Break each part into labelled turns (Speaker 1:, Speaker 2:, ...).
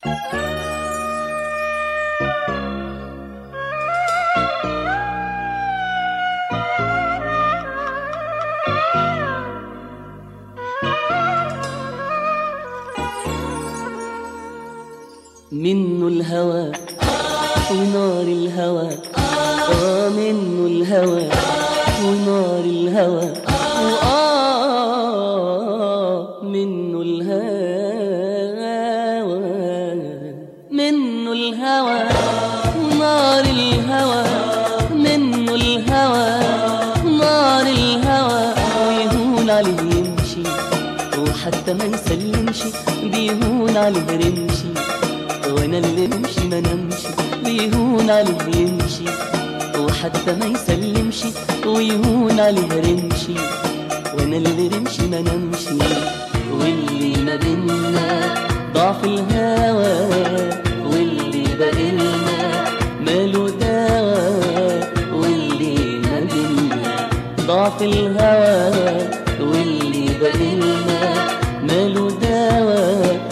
Speaker 1: منه الهوى ونار الهوى آه منه الهوى ونار الهوى وآه منه الهوى منه الهوى ونار الهوى منه الهوى نار الهوى ويهون عليه يمشي وحتى ما يسلمش بيهون عليه رمشي وانا اللي نمشي ما نمشي بيهون عليه يمشي وحتى ما يسلمش ويهون عليه رمشي وانا اللي رمشي ما نمشي واللي ما بينا ضعف الهوى واللي بقلنا ماله دواء واللي ما بينا ضعف الهوى واللي بقلنا ماله دواء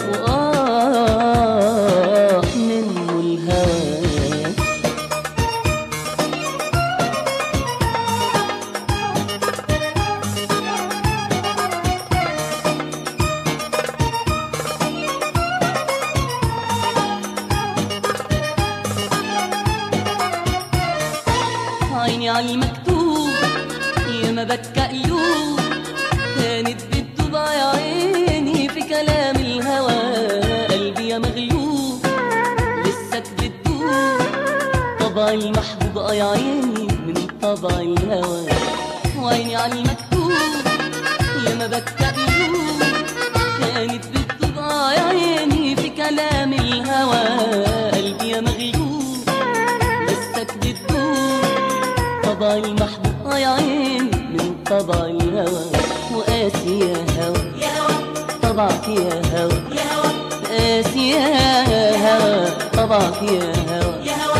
Speaker 1: وآه منه الهوى عيني على المكتوب يا ما بكى قلوب كانت بتدوب يا عيني في كلام الهوى قلبي يا مغلوب لسك بتدوب طبع المحبوب اه يا عيني من طبع الهوى وعيني على المكتوب يا ما بكى قلوب كانت بتدوب اه يا عيني في كلام الهوى قلبي يا مغلوب لسك بتدوب طبع المحبوب آه يا عين من طبع الهوى وقاسي يا هوى طبعك يا هوى قاسي يا هوى طبعك يا هوى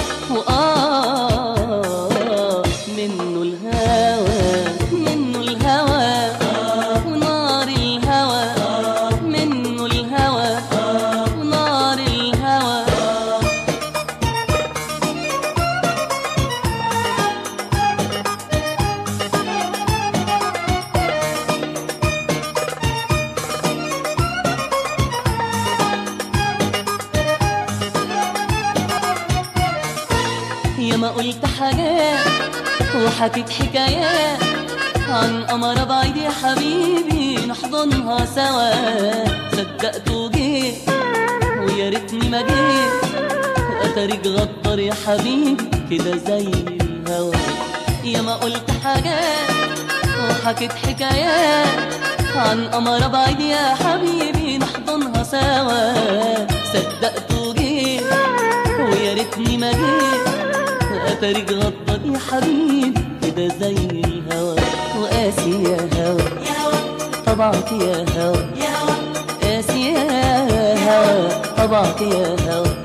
Speaker 1: وآه منه الهوى منه الهوى ونار الهوى منه الهوى ونار الهوى يا ما قلت حاجات وحكيت حكايات عن قمر بعيد يا حبيبي نحضنها سوا صدقت وجيت ويا ريتني ما جيت اتاريك غدر يا حبيبي كده زي الهوى يا ما قلت حاجات وحكيت حكايات عن قمر بعيد يا حبيبي نحضنها سوا صدقت وجيت ويا ريتني ما جيت اتاريك غدر يا حبيبي كده زي الهوى وقاسي يا هوى طبعك يا هوى قاسي يا هوى طبعك يا هوى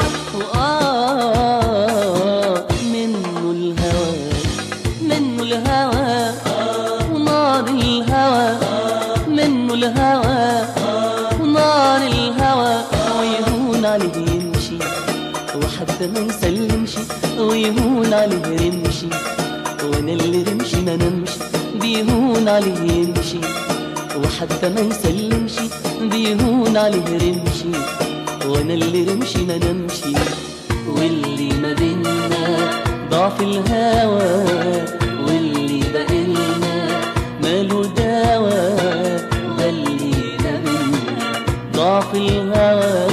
Speaker 1: وآه منه الهوى منه الهوى ونار الهوى منه الهوى ونار الهوى ويهون عليه يمشي وحتى ما يسلمش ويهون عليه رمشي وانا اللي رمشي ما نمشي بيهون عليه يمشي وحتى ما يسلمش بيهون عليه رمشي وانا اللي رمشي ما نمشي واللي ما بينا ضعف الهوى واللي بقلنا ماله دواء ده اللي ما بينا ضعف الهوى